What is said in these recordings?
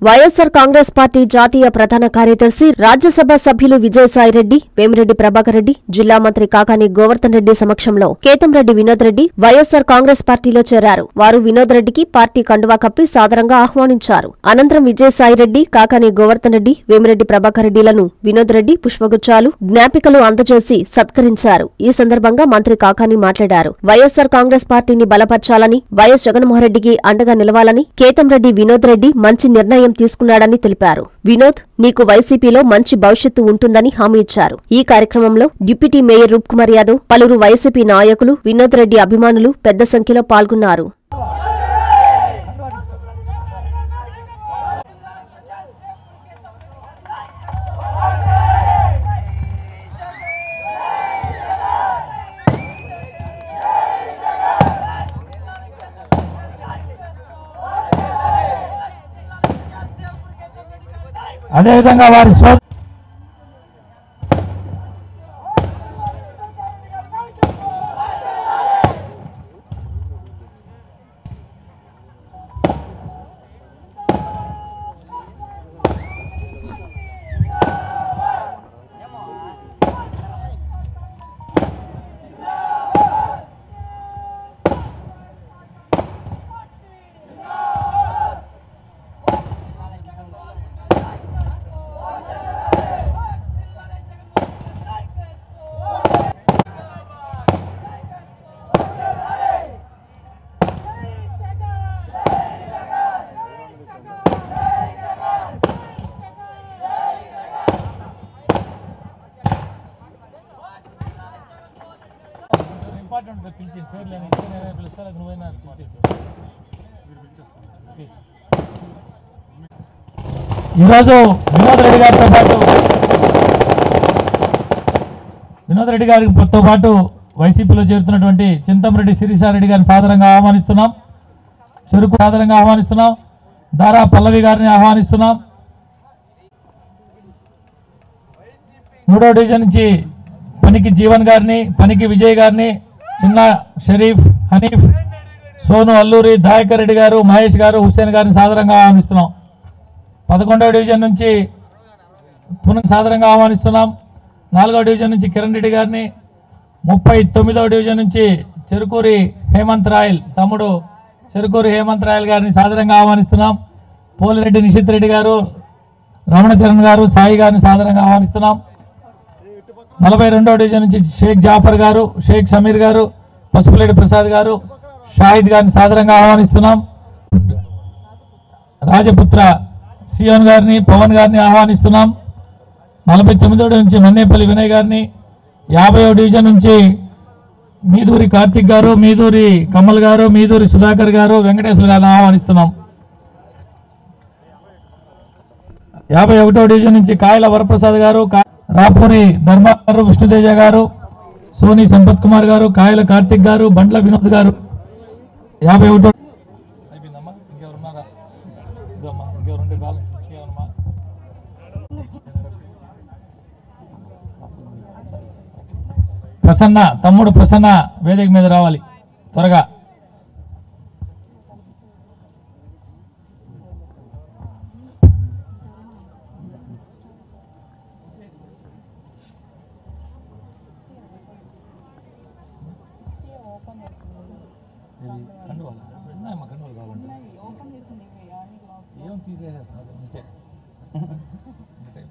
YSR Congress party జాతీయ ప్రధాన కార్యదర్శి రాజ్యసభ సభ్యులు విజయసాయిరెడ్డి వేమిరెడ్డి ప్రభాకర్ రెడ్డి జిల్లా మంత్రి కాకాని గోవర్ధన్ రెడ్డి సమక్షంలో కేతంరెడ్డి వినోద్ రెడ్డి వైఎస్సార్ కాంగ్రెస్ పార్టీలో చేరారు వారు వినోద్ రెడ్డికి పార్టీ కండువా కప్పి సాదరంగా ఆహ్వానించారు అనంతరం విజయసాయిరెడ్డి కాకాని గోవర్ధన్ రెడ్డి వేమిరెడ్డి ప్రభాకర్ రెడ్డిలను వినోద్ రెడ్డి పుష్పగుచ్చాలు జ్ఞాపికలు అందజేసి సత్కరించారు ఈ సందర్భంగా మంత్రి కాకాని మాట్లాడారు వైఎస్సార్ కాంగ్రెస్ పార్టీని బలపర్చాలని వైఎస్ జగన్మోహన్రెడ్డికి అండగా నిలవాలని కేతంరెడ్డి వినోద్ రెడ్డి మంచి నిర్ణయం తీసుకున్నాడని తెలిపారు వినోద్ నీకు వైసీపీలో మంచి భవిష్యత్తు ఉంటుందని హామీ ఇచ్చారు ఈ కార్యక్రమంలో డిప్యూటీ మేయర్ రూప్ కుమార్ యాదవ్ పలువురు వైసీపీ నాయకులు వినోద్ రెడ్డి అభిమానులు పెద్ద సంఖ్యలో పాల్గొన్నారు అదేవిధంగా వారి సో ఇంపార్టెంట్ పిలిచి పేరు లేని పిలుస్తారు నువ్వైనా ఈరోజు వినోద్ రెడ్డి గారితో పాటు వినోద్ రెడ్డి గారితో పాటు వైసీపీలో చేరుతున్నటువంటి చింతంరెడ్డి శిరీషారెడ్డి గారిని సాదరంగా ఆహ్వానిస్తున్నాం చెరుకు సాదరంగా ఆహ్వానిస్తున్నాం దారా పల్లవి గారిని ఆహ్వానిస్తున్నాం మూడో డివిజన్ నుంచి పనికి జీవన్ గారిని పనికి విజయ్ గారిని చిన్న షరీఫ్ హనీఫ్ సోను అల్లూరి దాయకర్ రెడ్డి గారు మహేష్ గారు హుస్సేన్ గారిని సాదరంగా ఆహ్వానిస్తున్నాం పదకొండవ డివిజన్ నుంచి పునః సాదరంగా ఆహ్వానిస్తున్నాం నాలుగవ డివిజన్ నుంచి కిరణ్ రెడ్డి గారిని ముప్పై తొమ్మిదవ డివిజన్ నుంచి చెరుకూరి హేమంత్ రాయల్ తమ్ముడు చెరుకూరి హేమంత్ రాయల్ గారిని సాదరంగా ఆహ్వానిస్తున్నాం పోలిరెడ్డి నిషిత్ రెడ్డి గారు రమణచరణ్ గారు సాయి గారిని సాదరంగా ఆహ్వానిస్తున్నాం నలభై రెండవ డివిజన్ నుంచి షేక్ జాఫర్ గారు షేక్ సమీర్ గారు పసుపులేటి ప్రసాద్ గారు షాహిద్ గారిని సాదరంగా ఆహ్వానిస్తున్నాం రాజపుత్ర సియోన్ గారిని పవన్ గారిని ఆహ్వానిస్తున్నాం నలభై తొమ్మిదవ నుంచి మన్నేపల్లి వినయ్ గారిని యాభైవ డివిజన్ నుంచి మీదూరి కార్తిక్ గారు మీదూరి కమల్ గారు మీదూరి సుధాకర్ గారు వెంకటేశ్వర గారిని ఆహ్వానిస్తున్నాం యాభై ఒకటో డివిజన్ నుంచి కాయల వరప్రసాద్ గారు కా- రాపూరి ధర్మ గారు విష్ణుతేజ గారు సోని సంపత్ కుమార్ గారు కాయల కార్తిక్ గారు బండ్ల వినోద్ గారు యాభై ఒకటో అయిపోయిందమ్మా ఇంకెవరున్నారా ఇదమ్మా ఇంకెవరుంటే బ్యాలెన్స్ ఇచ్చేయమ్మా ప్రసన్న తమ్ముడు ప్రసన్న వేదిక మీద రావాలి త్వరగా కండువాలు ఉన్నాయమ్మా కండువాలు కావాలంటే ఏం తీసేసేస్తున్నారు ఉంటే ఉంటే.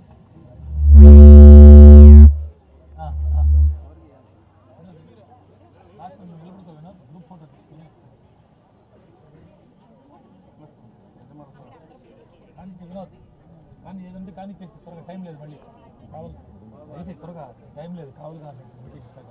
ఆ, ఆ. లాస్ట్ టైం నిలబడుకో వినోద్, గ్రూప్ ఫోటో తీసుకుని. కానీ వినోద్, కానీ ఏదంటే కానీ చేసి త్వరగా టైం లేదు మళ్ళీ కావాలి అయితే త్వరగా టైం లేదు కావాలి కాదు మీటింగ్ ఇచ్చాక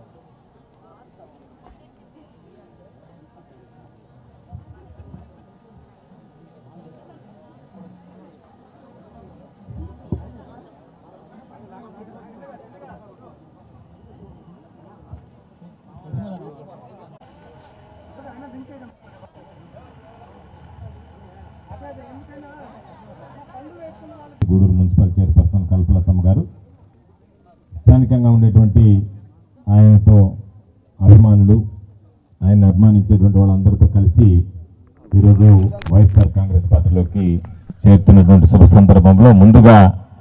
గూడూరు మున్సిపల్ చైర్పర్సన్ కల్పలతమ్మ గారు స్థానికంగా ఉండేటువంటి ఆయనతో అభిమానులు ఆయన అభిమానించేటువంటి వాళ్ళందరితో కలిసి ఈరోజు వైఎస్ఆర్ కాంగ్రెస్ పార్టీలోకి చేరుతున్నటువంటి శుభ సందర్భంలో ముందుగా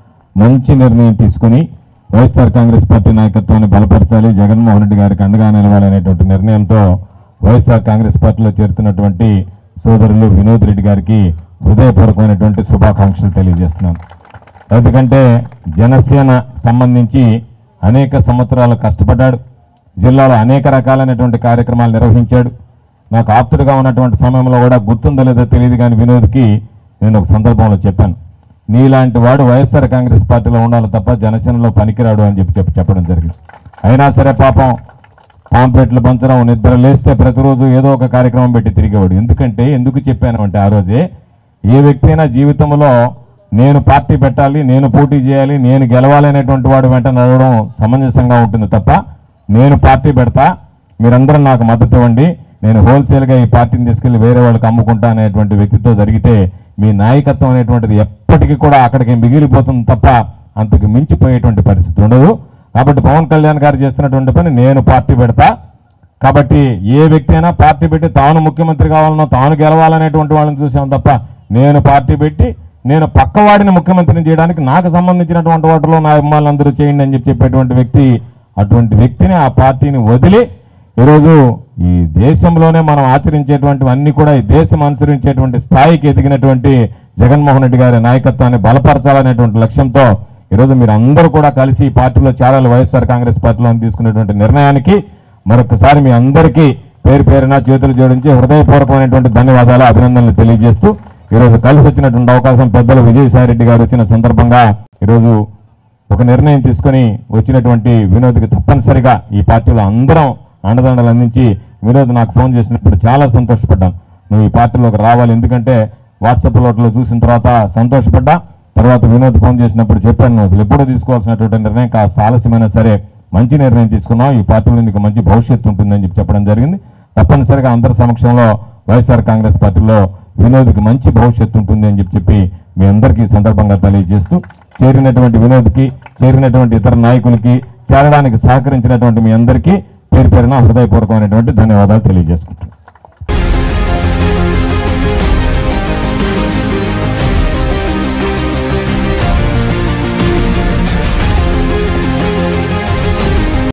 మంచి నిర్ణయం తీసుకుని వైఎస్ఆర్ కాంగ్రెస్ పార్టీ నాయకత్వాన్ని బలపరచాలి జగన్మోహన్ రెడ్డి గారికి అండగా నిలవాలనేటువంటి నిర్ణయంతో వైఎస్ఆర్ కాంగ్రెస్ పార్టీలో చేరుతున్నటువంటి సోదరులు వినోద్ రెడ్డి గారికి హృదయపూర్వకమైనటువంటి శుభాకాంక్షలు తెలియజేస్తున్నాను ఎందుకంటే జనసేన సంబంధించి అనేక సంవత్సరాలు కష్టపడ్డాడు జిల్లాలో అనేక రకాలైనటువంటి కార్యక్రమాలు నిర్వహించాడు నాకు ఆప్తుడిగా ఉన్నటువంటి సమయంలో కూడా గుర్తుందో లేదో తెలియదు కానీ వినోద్కి నేను ఒక సందర్భంలో చెప్పాను నీలాంటి వాడు వైఎస్ఆర్ కాంగ్రెస్ పార్టీలో ఉండాలి తప్ప జనసేనలో పనికిరాడు అని చెప్పి చెప్పి చెప్పడం జరిగింది అయినా సరే పాపం పాంప్లెట్లు పంచడం నిద్ర లేస్తే ప్రతిరోజు ఏదో ఒక కార్యక్రమం పెట్టి తిరిగేవాడు ఎందుకంటే ఎందుకు చెప్పాను అంటే ఆ రోజే ఏ వ్యక్తి అయినా జీవితంలో నేను పార్టీ పెట్టాలి నేను పోటీ చేయాలి నేను గెలవాలి అనేటువంటి వాడు వెంట నడవడం సమంజసంగా ఉంటుంది తప్ప నేను పార్టీ పెడతా మీరందరూ నాకు మద్దతు ఇవ్వండి నేను హోల్సేల్గా ఈ పార్టీని తీసుకెళ్లి వేరే వాళ్ళకి అమ్ముకుంటా అనేటువంటి వ్యక్తితో జరిగితే మీ నాయకత్వం అనేటువంటిది ఎప్పటికీ కూడా అక్కడికి మిగిలిపోతుంది తప్ప అంతకు మించిపోయేటువంటి పరిస్థితి ఉండదు కాబట్టి పవన్ కళ్యాణ్ గారు చేస్తున్నటువంటి పని నేను పార్టీ పెడతా కాబట్టి ఏ వ్యక్తి అయినా పార్టీ పెట్టి తాను ముఖ్యమంత్రి కావాలనో తాను గెలవాలనేటువంటి వాళ్ళని చూసాం తప్ప నేను పార్టీ పెట్టి నేను పక్కవాడిని ముఖ్యమంత్రిని చేయడానికి నాకు సంబంధించినటువంటి వాటిలో నా అభిమానులందరూ చేయండి అని చెప్పి చెప్పేటువంటి వ్యక్తి అటువంటి వ్యక్తిని ఆ పార్టీని వదిలి ఈరోజు ఈ దేశంలోనే మనం ఆచరించేటువంటివి అన్ని కూడా ఈ దేశం అనుసరించేటువంటి స్థాయికి ఎదిగినటువంటి జగన్మోహన్ రెడ్డి గారి నాయకత్వాన్ని బలపరచాలనేటువంటి లక్ష్యంతో ఈరోజు మీరు అందరూ కూడా కలిసి ఈ పార్టీలో చేరాలి వైఎస్ఆర్ కాంగ్రెస్ పార్టీలో తీసుకునేటువంటి నిర్ణయానికి మరొకసారి మీ అందరికీ పేరు పేరున చేతులు జోడించి హృదయపూర్వకమైనటువంటి ధన్యవాదాలు అభినందనలు తెలియజేస్తూ ఈరోజు కలిసి వచ్చినటువంటి అవకాశం పెద్దలు విజయసాయి రెడ్డి గారు వచ్చిన సందర్భంగా ఈరోజు ఒక నిర్ణయం తీసుకొని వచ్చినటువంటి వినోద్కి తప్పనిసరిగా ఈ పార్టీలో అందరం అండదండలు అందించి వినోద్ నాకు ఫోన్ చేసినప్పుడు చాలా సంతోషపడ్డాను నువ్వు ఈ పార్టీలోకి రావాలి ఎందుకంటే వాట్సాప్ లోట్లో చూసిన తర్వాత సంతోషపడ్డా తర్వాత వినోద్ ఫోన్ చేసినప్పుడు చెప్పాను నువ్వు అసలు ఎప్పుడూ తీసుకోవాల్సినటువంటి నిర్ణయం కాస్త ఆలస్యమైనా సరే మంచి నిర్ణయం తీసుకున్నావు ఈ పార్టీలో నీకు మంచి భవిష్యత్తు ఉంటుందని చెప్పి చెప్పడం జరిగింది తప్పనిసరిగా అందరి సమక్షంలో వైఎస్ఆర్ కాంగ్రెస్ పార్టీలో వినోద్కి మంచి భవిష్యత్తు ఉంటుంది అని చెప్పి చెప్పి మీ అందరికీ ఈ సందర్భంగా తెలియజేస్తూ చేరినటువంటి వినోద్కి చేరినటువంటి ఇతర నాయకులకి చేరడానికి సహకరించినటువంటి మీ అందరికీ పేరు పేరున హృదయపూర్వకమైనటువంటి ధన్యవాదాలు తెలియజేసుకుంటాను